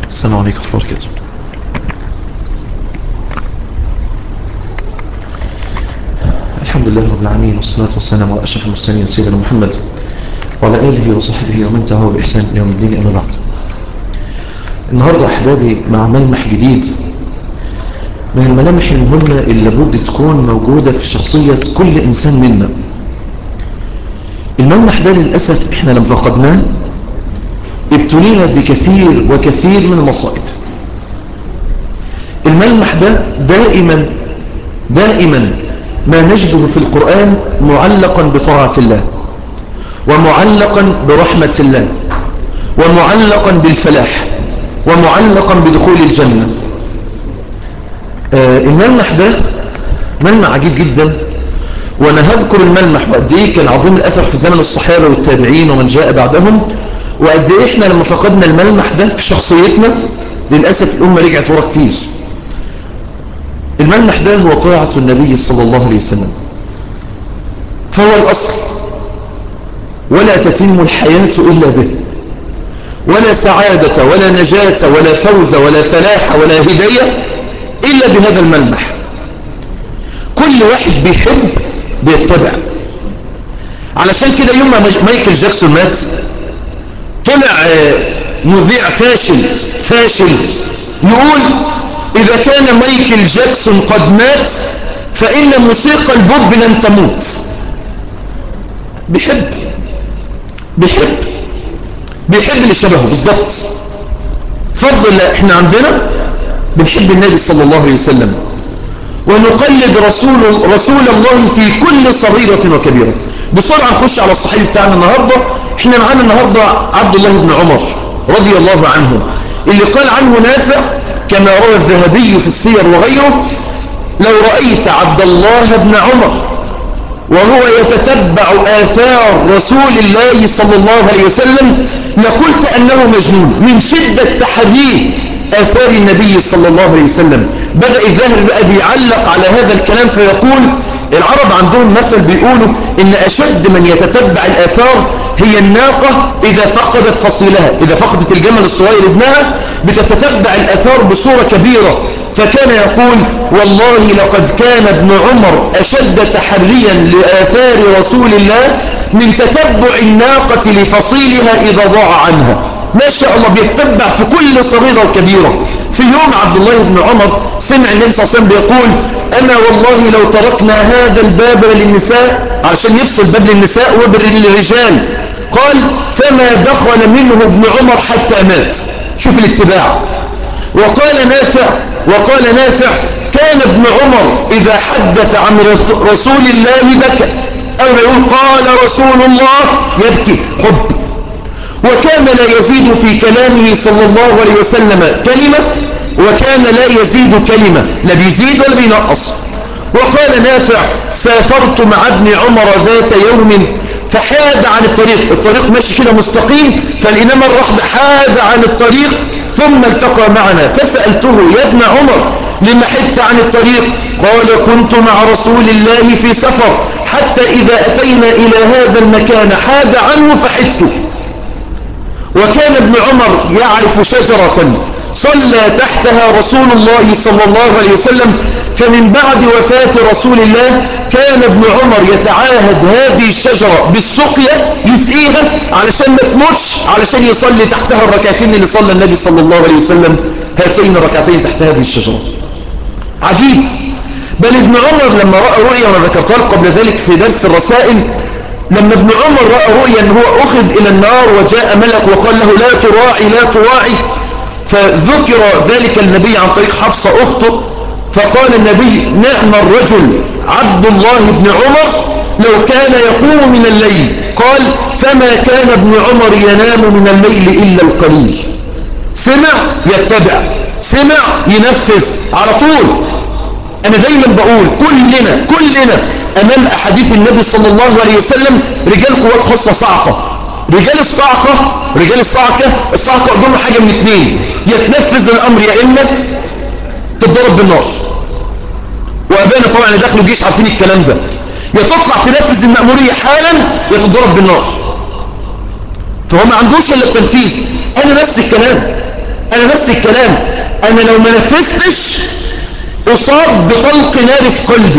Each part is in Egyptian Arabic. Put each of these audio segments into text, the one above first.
السلام عليكم ورحمة الله وبركاته الحمد لله رب العالمين والصلاة والسلام على أشرف المرسلين سيدنا محمد وعلى آله وصحبه ومن تهوى بإحسان يوم الدين أما بعد النهاردة أحبابي مع ملمح جديد من الملامح المهمة اللي لابد تكون موجودة في شخصية كل إنسان منا الملمح ده للأسف إحنا لما فقدناه ابتلينا بكثير وكثير من المصائب الملمح ده دائما دائما ما نجده في القرآن معلقا بطاعة الله ومعلقا برحمة الله ومعلقا بالفلاح ومعلقا بدخول الجنة آه الملمح ده ملمح عجيب جدا وانا هذكر الملمح وقد ايه كان عظيم الاثر في زمن الصحابه والتابعين ومن جاء بعدهم وقد ايه احنا لما فقدنا الملمح ده في شخصيتنا للاسف الامه رجعت ورا كتير الملمح ده هو طاعه النبي صلى الله عليه وسلم فهو الاصل ولا تتم الحياه الا به ولا سعاده ولا نجاه ولا فوز ولا فلاح ولا هدايه الا بهذا الملمح كل واحد بيحب بيتبع علشان كده يوم ما مايكل جاكسون مات طلع مذيع فاشل فاشل يقول إذا كان مايكل جاكسون قد مات فإن موسيقى البوب لن تموت بيحب بيحب بيحب اللي شبهه بالضبط فضل الله احنا عندنا بنحب النبي صلى الله عليه وسلم ونقلد رسول, رسول الله في كل صغيرة وكبيرة بسرعة نخش على الصحيح بتاعنا النهاردة احنا معانا النهاردة عبد الله بن عمر رضي الله عنه اللي قال عنه نافع كما روى الذهبي في السير وغيره لو رأيت عبد الله بن عمر وهو يتتبع آثار رسول الله صلى الله عليه وسلم لقلت أنه مجنون من شدة تحريه آثار النبي صلى الله عليه وسلم بدأ الظاهر بقى بيعلق على هذا الكلام فيقول العرب عندهم مثل بيقولوا إن أشد من يتتبع الآثار هي الناقة إذا فقدت فصيلها إذا فقدت الجمل الصغير ابنها بتتتبع الآثار بصورة كبيرة فكان يقول والله لقد كان ابن عمر أشد تحريا لآثار رسول الله من تتبع الناقة لفصيلها إذا ضاع عنها ما شاء الله بيتبع في كل صغيرة وكبيرة في يوم عبد الله بن عمر سمع النبي صلى الله عليه وسلم بيقول أنا والله لو تركنا هذا الباب للنساء علشان يفصل باب للنساء وبر للرجال قال فما دخل منه ابن عمر حتى مات شوف الاتباع وقال نافع وقال نافع كان ابن عمر إذا حدث عن رسول الله بكى أو يقول قال رسول الله يبكي حب وكان لا يزيد في كلامه صلى الله عليه وسلم كلمة وكان لا يزيد كلمة لا بيزيد ولا بينقص وقال نافع سافرت مع ابن عمر ذات يوم فحاد عن الطريق الطريق ماشي كده مستقيم فلقينا مرة واحدة حاد عن الطريق ثم التقى معنا فسألته يا ابن عمر لما حدت عن الطريق قال كنت مع رسول الله في سفر حتى إذا أتينا إلى هذا المكان حاد عنه فحدت وكان ابن عمر يعرف شجرة صلى تحتها رسول الله صلى الله عليه وسلم فمن بعد وفاة رسول الله كان ابن عمر يتعاهد هذه الشجرة بالسقية يسقيها علشان ما تموتش علشان يصلي تحتها الركعتين اللي صلى النبي صلى الله عليه وسلم هاتين الركعتين تحت هذه الشجرة عجيب بل ابن عمر لما رأى رؤيا وانا ذكرتها قبل ذلك في درس الرسائل لما ابن عمر رأى رؤيا ان هو أخذ إلى النار وجاء ملك وقال له لا تراعي لا تراعي فذكر ذلك النبي عن طريق حفصة أخته فقال النبي نعم الرجل عبد الله بن عمر لو كان يقوم من الليل قال فما كان ابن عمر ينام من الليل إلا القليل سمع يتبع سمع ينفذ على طول أنا دايما بقول كلنا كلنا أمام أحاديث النبي صلى الله عليه وسلم رجال قوات خاصة صعقة رجال الصعقة رجال الصعقة الصعقة قدامه حاجة من اتنين يتنفذ الأمر يا إما تتضرب بالنار وأبانا طبعا اللي داخلوا جيش عارفين الكلام ده يا تطلع تنفذ المأمورية حالا يا تتضرب بالنار فهو ما عندوش إلا التنفيذ أنا نفس الكلام انا نفس الكلام انا لو ما نفذتش اصاب بطلق نار في قلبي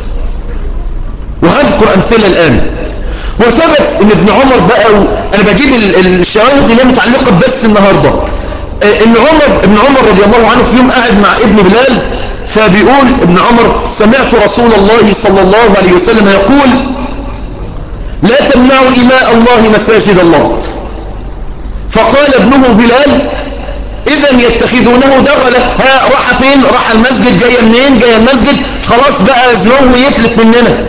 وهذكر امثله الان وثبت ان ابن عمر بقى و... انا بجيب الشواهد اللي هي متعلقه بدرس النهارده ان عمر ابن عمر رضي الله عنه في يوم قاعد مع ابن بلال فبيقول ابن عمر سمعت رسول الله صلى الله عليه وسلم يقول لا تمنعوا إماء الله مساجد الله فقال ابنه بلال إذا يتخذونه دغلة ها راح فين راح المسجد جاية منين جاية المسجد خلاص بقى زمانه يفلت مننا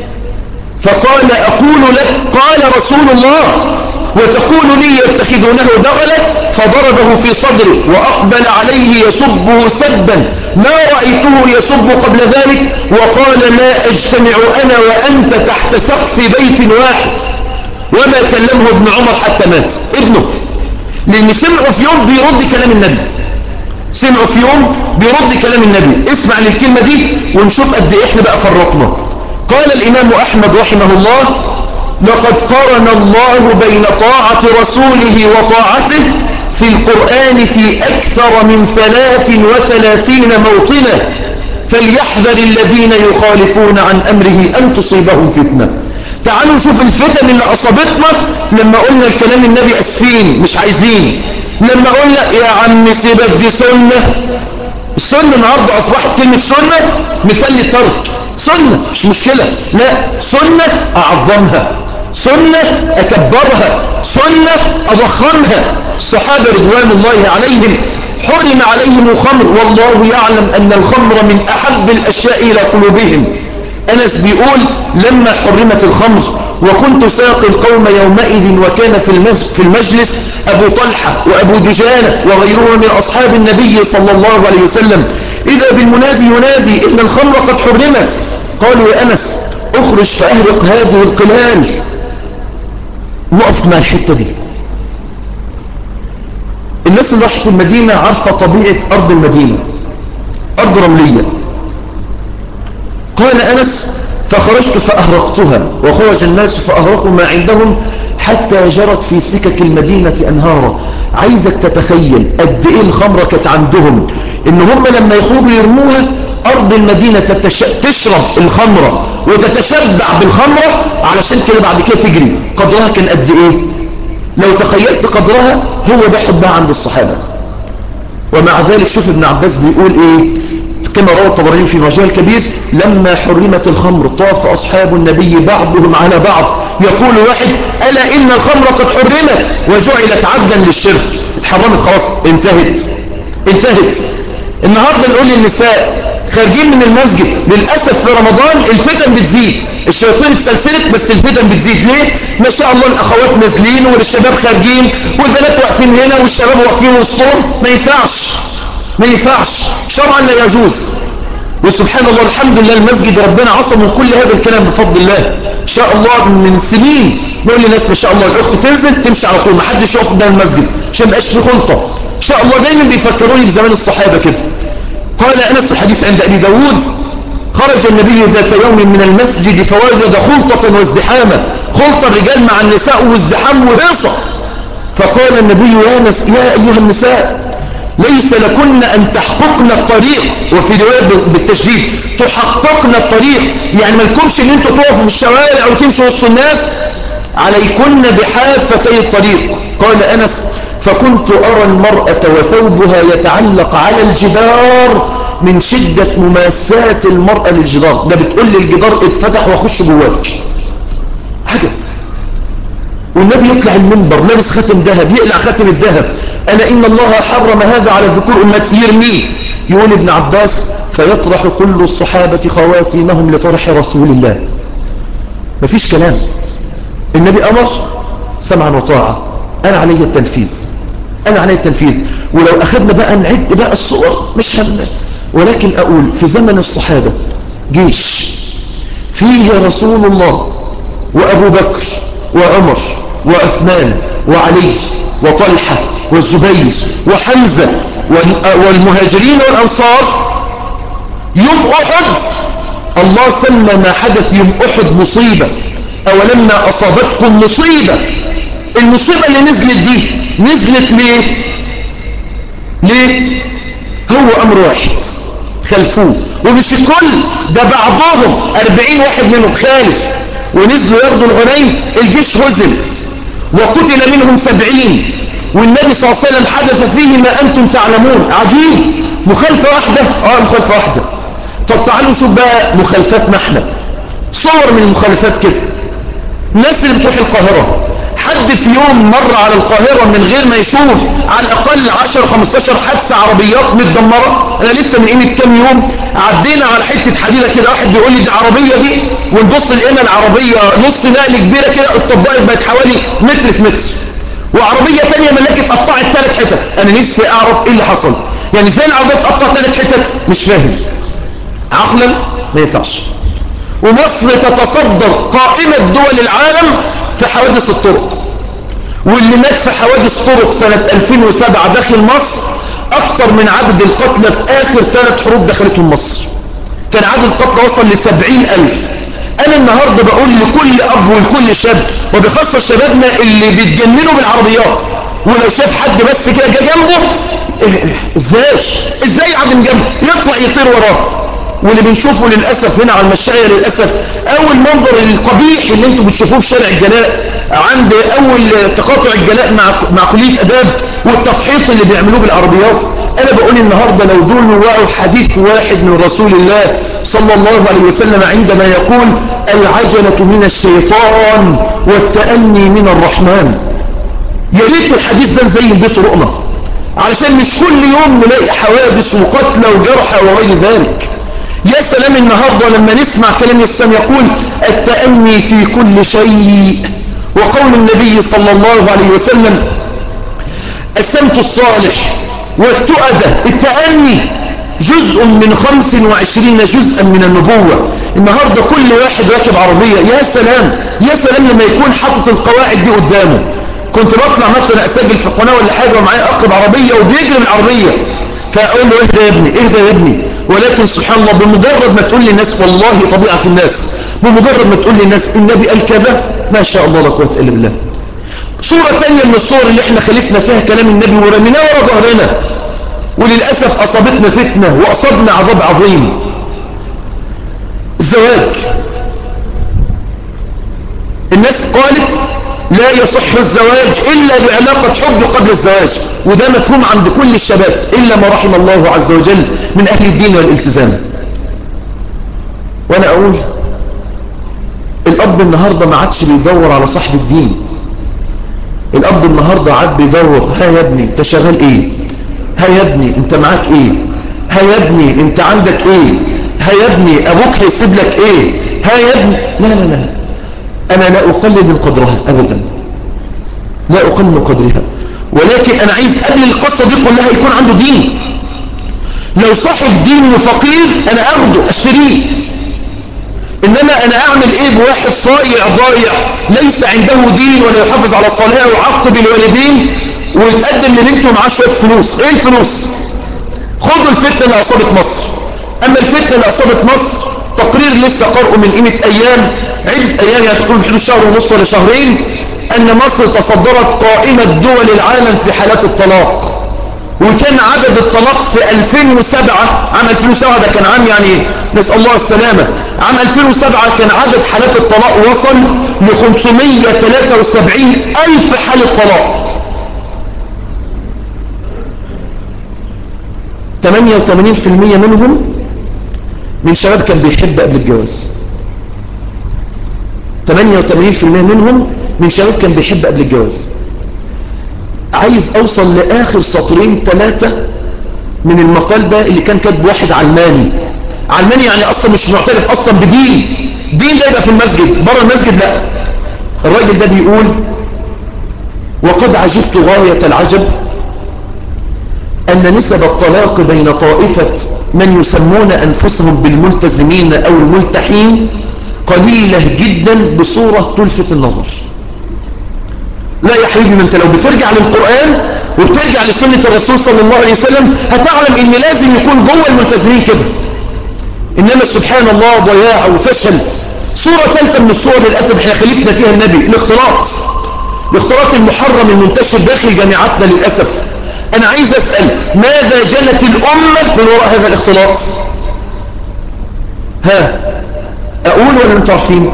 فقال أقول لك قال رسول الله وتقول لي يتخذونه دغلا فضربه في صدره وأقبل عليه يسبه سبا ما رأيته يسب قبل ذلك وقال لا أجتمع أنا وأنت تحت سقف بيت واحد وما كلمه ابن عمر حتى مات ابنه لأن سمعوا في يوم بيرد كلام النبي سمعوا في يوم بيرد كلام النبي اسمع للكلمة دي ونشوف قد ايه احنا بقى فرطنا قال الإمام أحمد رحمه الله لقد قرن الله بين طاعة رسوله وطاعته في القرآن في أكثر من ثلاث وثلاثين موطنة فليحذر الذين يخالفون عن أمره أن تصيبهم فتنة تعالوا نشوف الفتن اللي أصابتنا لما قلنا الكلام النبي أسفين مش عايزين لما قلنا يا عم سيبك دي سنة السنة النهاردة أصبحت كلمة سنة مثال للترك سنة مش مشكلة لا سنة أعظمها سنة أكبرها سنة أضخمها الصحابة رضوان الله عليهم حرم عليهم الخمر والله يعلم أن الخمر من أحب الأشياء إلى قلوبهم أنس بيقول لما حرمت الخمر وكنت ساقي القوم يومئذ وكان في المجلس أبو طلحة وأبو دجانة وغيرهم من أصحاب النبي صلى الله عليه وسلم إذا بالمنادي ينادي إن الخمر قد حرمت قالوا يا أنس اخرج فأهرق هذه القلال وقف مع الحتة دي الناس اللي راحت المدينة عارفة طبيعة أرض المدينة أرض رملية قال أنس فخرجت فأهرقتها وخرج الناس فأهرقوا ما عندهم حتى جرت في سكك المدينة أنهارا عايزك تتخيل قد إيه الخمرة كانت عندهم إن هم لما يخرجوا يرموها أرض المدينة تتش... تشرب الخمرة وتتشبع بالخمرة علشان كده بعد كده تجري قدرها كان قد إيه لو تخيلت قدرها هو ده حبها عند الصحابة ومع ذلك شوف ابن عباس بيقول إيه كما روى الطبراني في مجال الكبير لما حرمت الخمر طاف أصحاب النبي بعضهم على بعض يقول واحد ألا إن الخمر قد حرمت وجعلت عبدا للشرك اتحرمت خلاص انتهت انتهت النهاردة نقول للنساء خارجين من المسجد للأسف في رمضان الفتن بتزيد الشياطين اتسلسلت بس الفتن بتزيد ليه ما شاء الله الأخوات نازلين والشباب خارجين والبنات واقفين هنا والشباب واقفين وسطهم ما ينفعش ما ينفعش شرعا لا يجوز وسبحان الله الحمد لله المسجد ربنا عصم من كل هذا الكلام بفضل الله ان شاء الله من سنين نقول للناس ما شاء الله الاخت تنزل تمشي على طول ما حدش يقف قدام المسجد عشان ما يبقاش في خلطه ان شاء الله دايما بيفكروني بزمان الصحابه كده قال انس الحديث عند ابي داود خرج النبي ذات يوم من المسجد فوجد خلطة وازدحاما خلطة الرجال مع النساء وازدحام وهيصة فقال النبي يا, نس يا أيها النساء ليس لكن أن تحققن الطريق وفي رواية بالتشديد تحققن الطريق يعني ما لكمش ان انتوا تقفوا في الشوارع وتمشوا وسط الناس عليكن بحافتي الطريق قال أنس فكنت أرى المرأة وثوبها يتعلق على الجدار من شدة مماسات المرأة للجدار ده بتقول لي الجدار اتفتح واخش جواك عجب والنبي يطلع المنبر لابس خاتم ذهب يقلع خاتم الذهب ألا إن الله حرم هذا على ذكور أمتي يرميه يقول ابن عباس فيطرح كل الصحابة خواتيمهم لطرح رسول الله مفيش كلام النبي أمر سمعا وطاعة أنا علي التنفيذ أنا علي التنفيذ ولو أخذنا بقى نعد بقى الصور مش هم ولكن أقول في زمن الصحابة جيش فيه رسول الله وأبو بكر وعمر وعثمان وعلي وطلحة والزبير وحمزة والمهاجرين والأنصار يوم أحد الله سمى ما حدث يوم أحد مصيبة أولما أصابتكم مصيبة المصيبة اللي نزلت دي نزلت ليه ليه هو امر واحد خلفوه ومش الكل ده بعضهم أربعين واحد منهم خالف ونزلوا ياخدوا الغنيم الجيش هزم وقتل منهم سبعين والنبي صلى الله عليه وسلم حدث فيه ما أنتم تعلمون عجيب مخالفة واحدة اه مخالفة واحدة طب تعالوا نشوف بقى مخالفاتنا احنا صور من المخالفات كده الناس اللي بتروح القاهرة حد في يوم مر على القاهرة من غير ما يشوف على الأقل 10-15 حادثة عربيات متدمرة أنا لسه من قيمة كام يوم عدينا على حتة حديدة كده واحد بيقول لي دي عربية دي ونبص لقينا العربية نص نقل كبيرة كده اتطبقت بقت حوالي متر في متر وعربية تانية ملاكة اتقطعت ثلاث حتت أنا نفسي أعرف إيه اللي حصل يعني ازاي العربية اتقطع ثلاث حتت مش فاهم عقلا ما ينفعش ومصر تتصدر قائمة دول العالم في حوادث الطرق واللي مات في حوادث طرق سنة 2007 داخل مصر أكتر من عدد القتلى في آخر ثلاث حروب دخلتهم مصر كان عدد القتلى وصل لسبعين ألف أنا النهاردة بقول لكل أب ولكل شاب وبخاصة شبابنا اللي بيتجننوا بالعربيات ولو شاف حد بس كده جا جنبه ازاي ازاي يعدي من جنبه يطلع يطير وراه واللي بنشوفه للأسف هنا على المشاية للأسف أول منظر القبيح اللي انتم بتشوفوه في شارع الجلاء عند أول تقاطع الجلاء مع مع كلية أداب والتفحيط اللي بيعملوه بالعربيات أنا بقول النهاردة لو دول وقعوا حديث واحد من رسول الله صلى الله عليه وسلم عندما يقول العجلة من الشيطان والتأني من الرحمن يا ريت الحديث ده زي بيت رؤنا علشان مش كل يوم نلاقي حوادث وقتلى وجرحى وغير ذلك يا سلام النهاردة لما نسمع كلام السلام يقول التأني في كل شيء وقول النبي صلى الله عليه وسلم السمت الصالح والتؤدة التأني جزء من خمس وعشرين جزءا من النبوة النهاردة كل واحد راكب عربية يا سلام يا سلام لما يكون حاطط القواعد دي قدامه كنت بطلع مثلا اسجل في قناة ولا حاجة ومعايا اخ بعربية وبيجري بالعربية فاقول له اهدى يا ابني اهدى يا ابني ولكن سبحان الله بمجرد ما تقول للناس والله طبيعة في الناس بمجرد ما تقول للناس النبي قال كذا ما شاء الله لا قوه الا بالله صورة تانية من الصور اللي احنا خالفنا فيها كلام النبي ورميناه ورا ظهرنا وللأسف أصابتنا فتنة وأصابنا عذاب عظيم الزواج الناس قالت لا يصح الزواج إلا بعلاقة حب قبل الزواج وده مفهوم عند كل الشباب إلا ما رحم الله عز وجل من أهل الدين والالتزام وأنا أقول الأب النهاردة ما عادش بيدور على صاحب الدين الأب النهاردة عاد بيدور ها يا ابني انت شغال ايه ها يا ابني انت معاك ايه ها يا ابني انت عندك ايه ها يا ابني ابوك هيسيب لك ايه ها يا ابني لا لا لا انا لا اقلل من قدرها ابدا لا اقلل من قدرها ولكن انا عايز قبل القصة دي كلها يكون عنده دين لو صاحب دين وفقير انا اخده اشتريه انما انا اعمل ايه بواحد صايع ضايع ليس عنده دين ولا يحافظ على الصلاة ويعقب الوالدين ويتقدم لبنته معاه شويه فلوس ايه الفلوس خدوا الفتنة اللي اصابت مصر اما الفتنة اللي اصابت مصر تقرير لسه قرأه من قيمة ايام عدة ايام يعني تقول حدود شهر ونص ولا شهرين ان مصر تصدرت قائمة دول العالم في حالات الطلاق وكان عدد الطلاق في 2007 عام 2007 ده كان عام يعني نسأل الله السلامة عام 2007 كان عدد حالات الطلاق وصل ل 573 ألف حالة طلاق 88% منهم من شباب كان بيحب قبل الجواز 88% منهم من شباب كان بيحب قبل الجواز عايز اوصل لاخر سطرين ثلاثة من المقال ده اللي كان كاتب واحد علماني علماني يعني اصلا مش معترف اصلا بدين دين ده يبقى في المسجد بره المسجد لا الراجل ده بيقول وقد عجبت غاية العجب أن نسب الطلاق بين طائفة من يسمون أنفسهم بالملتزمين أو الملتحين قليلة جدا بصورة تلفت النظر لا يا حبيبي ما انت لو بترجع للقرآن وبترجع لسنة الرسول صلى الله عليه وسلم هتعلم ان لازم يكون جوه الملتزمين كده انما سبحان الله ضياع وفشل صورة ثالثة من الصور للأسف احنا خليفنا فيها النبي الاختلاط الاختلاط المحرم المنتشر داخل جامعاتنا للأسف أنا عايز أسأل ماذا جنت الأمة من وراء هذا الاختلاط ها أقول ولا أنتم عارفين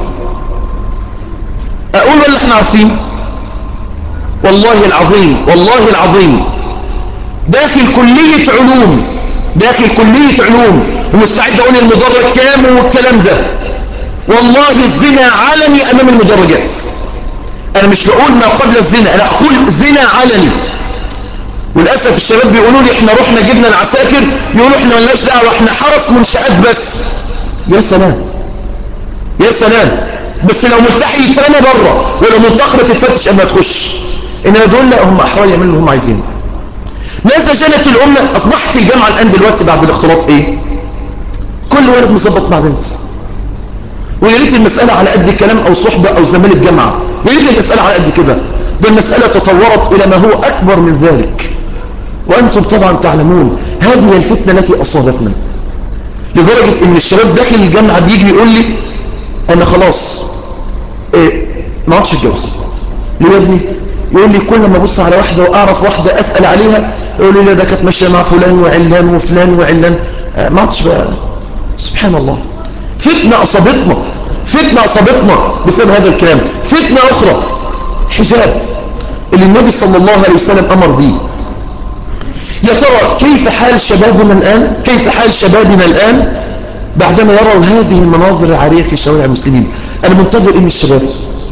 أقول ولا احنا عارفين والله العظيم والله العظيم داخل كلية علوم داخل كلية علوم ومستعد أقول المدرج كام والكلام ده والله الزنا علني أمام المدرجات أنا مش بقول ما قبل الزنا أنا أقول زنا علني وللأسف الشباب بيقولوا لي احنا رحنا جبنا العساكر يقولوا احنا ملناش دعوة احنا حرس منشآت بس يا سلام يا سلام بس لو ملتحي يترمى بره ولو منتخبة تتفتش قبل ما تخش انما دول لا هم احرار يعملوا اللي هم عايزينه ماذا جنت الامه اصبحت الجامعه الان دلوقتي بعد الاختلاط ايه كل ولد مظبط مع بنت ويا ريت المساله على قد كلام او صحبه او زماله جامعه يا ريت المساله على قد كده ده المساله تطورت الى ما هو اكبر من ذلك وانتم طبعا تعلمون هذه الفتنه التي اصابتنا لدرجه ان الشباب داخل الجامعه بيجي يقول لي انا خلاص إيه ما عادش اتجوز ليه يا ابني يقول لي كل ما ابص على واحده واعرف واحده اسال عليها يقول لي لا ده كانت ماشيه مع فلان وعلان وفلان وعلان آه ما عادش بقى سبحان الله فتنه اصابتنا فتنه اصابتنا بسبب هذا الكلام فتنه اخرى حجاب اللي النبي صلى الله عليه وسلم امر به يا ترى كيف حال شبابنا الان كيف حال شبابنا الان بعدما يروا هذه المناظر العاريه في شوارع المسلمين انا منتظر ان الشباب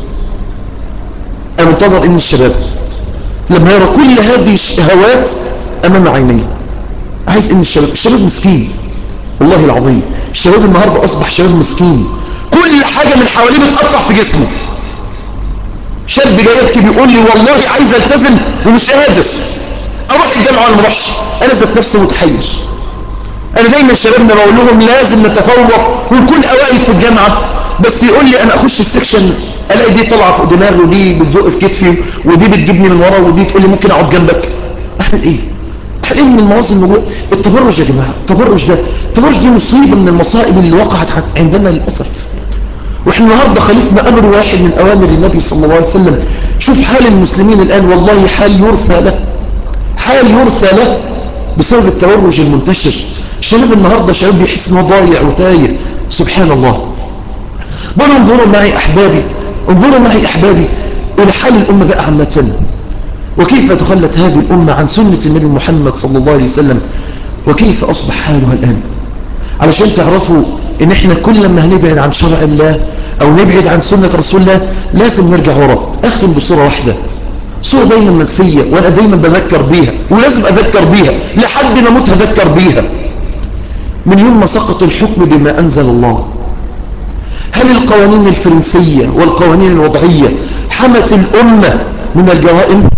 أنا منتظر إن الشباب لما يرى كل هذه الشهوات أمام عينيه عايز إن الشباب الشباب مسكين والله العظيم الشباب النهاردة أصبح شباب مسكين كل حاجة من حواليه بتقطع في جسمه شاب جاي يبكي بيقول لي والله عايز التزم ومش قادر اروح الجامعه ولا ما اروحش انا ذات نفسي متحير انا دايما شبابنا بقول لهم لازم نتفوق ونكون اوائل في الجامعه بس يقول لي انا اخش السكشن الاقي دي طالعه فوق دماغي ودي بتزق في كتفي ودي بتجيبني من ورا ودي تقول لي ممكن اقعد جنبك اعمل ايه اعمل ايه من المواصل الموجوده التبرج يا جماعه التبرج ده التبرج دي مصيبه من المصائب اللي وقعت عندنا للاسف واحنا النهارده خالفنا امر واحد من اوامر النبي صلى الله عليه وسلم شوف حال المسلمين الان والله حال يرثى له حال يرثى له بسبب التبرج المنتشر الشباب النهارده شباب بيحس انه ضايع وتايه سبحان الله بل انظروا معي احبابي انظروا معي احبابي الى حال الامه بقى عامه وكيف تخلت هذه الامه عن سنه النبي محمد صلى الله عليه وسلم وكيف اصبح حالها الان علشان تعرفوا ان احنا كل ما هنبعد عن شرع الله او نبعد عن سنة رسول الله لازم نرجع ورا اختم بصورة واحدة صورة دايما منسية وانا دايما بذكر بيها ولازم اذكر بيها لحد ما اموت هذكر بيها من يوم ما سقط الحكم بما انزل الله هل القوانين الفرنسية والقوانين الوضعية حمت الامة من الجرائم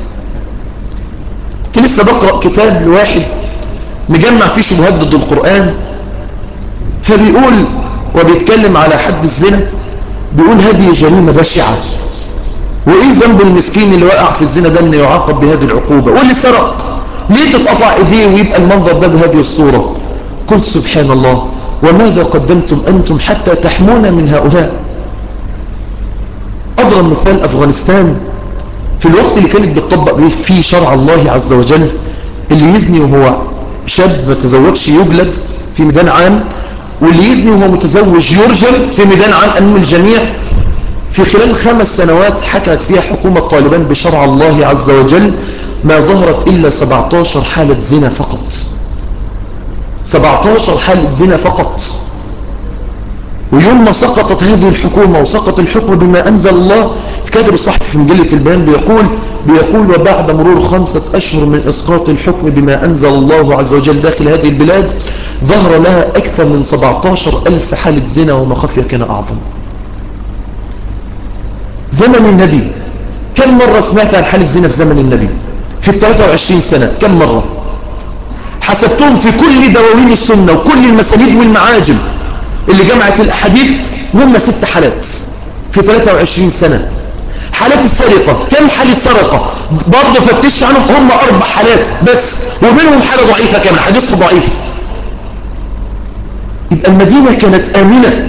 كنت لسه بقرأ كتاب لواحد مجمع فيه شبهات ضد القرآن فبيقول وبيتكلم على حد الزنا بيقول هذه جريمة بشعة وإيه ذنب المسكين اللي وقع في الزنا ده انه يعاقب بهذه العقوبة واللي سرق ليه تتقطع ايديه ويبقى المنظر ده بهذه الصورة قلت سبحان الله وماذا قدمتم أنتم حتى تحمونا من هؤلاء أضرب مثال أفغانستان في الوقت اللي كانت بتطبق فيه شرع الله عز وجل اللي يزني وهو شاب ما تزوجش يجلد في ميدان عام واللي يزني وهو متزوج يرجم في ميدان عام أمام الجميع في خلال خمس سنوات حكمت فيها حكومة طالبان بشرع الله عز وجل ما ظهرت إلا 17 حالة زنا فقط 17 حالة زنا فقط ويوم ما سقطت هذه الحكومة وسقط الحكم بما أنزل الله الكاتب الصحفي في مجلة البيان بيقول بيقول وبعد مرور خمسة أشهر من إسقاط الحكم بما أنزل الله عز وجل داخل هذه البلاد ظهر لها أكثر من 17 ألف حالة زنا وما خفي كان أعظم زمن النبي كم مرة سمعت عن حالة زنا في زمن النبي في ال 23 سنة كم مرة حسبتهم في كل دواوين السنة وكل المسانيد والمعاجم اللي جمعت الأحاديث هم ست حالات في 23 سنة حالات السرقة كم حالة سرقة برضه فتشت عنهم هم أربع حالات بس ومنهم حالة ضعيفة كمان حديثها ضعيف يبقى المدينة كانت آمنة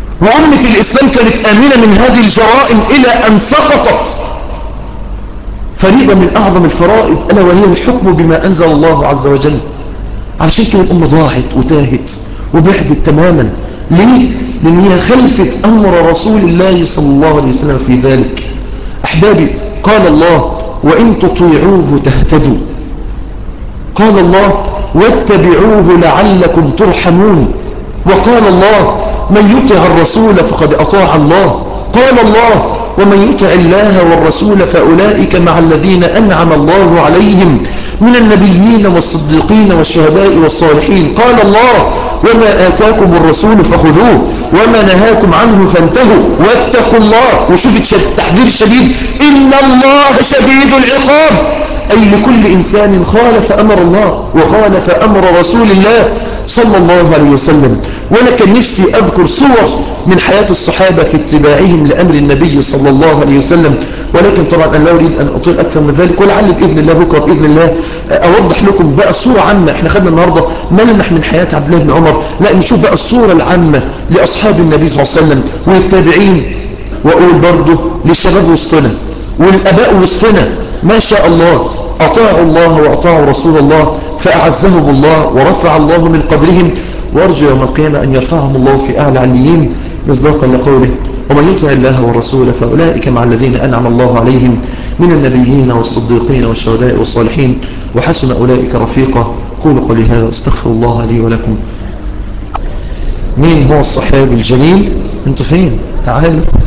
وأمة الإسلام كانت آمنة من هذه الجرائم إلى أن سقطت فريضة من أعظم الفرائض ألا وهي الحكم بما أنزل الله عز وجل علشان كده الأمة ضاعت وتاهت وبعدت تماما ليه؟ لأن هي خلفت أمر رسول الله صلى الله عليه وسلم في ذلك أحبابي قال الله وإن تطيعوه تهتدوا قال الله واتبعوه لعلكم ترحمون وقال الله من يطع الرسول فقد أطاع الله قال الله ومن يطع الله والرسول فأولئك مع الذين أنعم الله عليهم من النبيين والصديقين والشهداء والصالحين قال الله وما آتاكم الرسول فخذوه وما نهاكم عنه فانتهوا واتقوا الله وشوف التحذير الشديد إن الله شديد العقاب أي لكل إنسان خالف أمر الله وخالف أمر رسول الله صلى الله عليه وسلم وأنا كان نفسي أذكر صور من حياة الصحابة في اتباعهم لأمر النبي صلى الله عليه وسلم ولكن طبعا أنا لا أريد أن أطيل أكثر من ذلك ولعل بإذن الله بكرة بإذن الله أوضح لكم بقى الصورة عامة احنا خدنا النهاردة ملمح من حياة عبد الله بن عمر لا نشوف بقى الصورة العامة لأصحاب النبي صلى الله عليه وسلم والتابعين وأقول برضه للشباب وسطنا والأباء وسطنا ما شاء الله أطاعوا الله وأطاعوا رسول الله فأعزهم الله ورفع الله من قدرهم وأرجو يوم القيامة أن يرفعهم الله في أعلى عليين مصداقا لقوله ومن يطع الله والرسول فأولئك مع الذين أنعم الله عليهم من النبيين والصديقين والشهداء والصالحين وحسن أولئك رفيقا قولوا قولي هذا واستغفر الله لي ولكم مين هو الصحابي الجليل انتوا فين تعالوا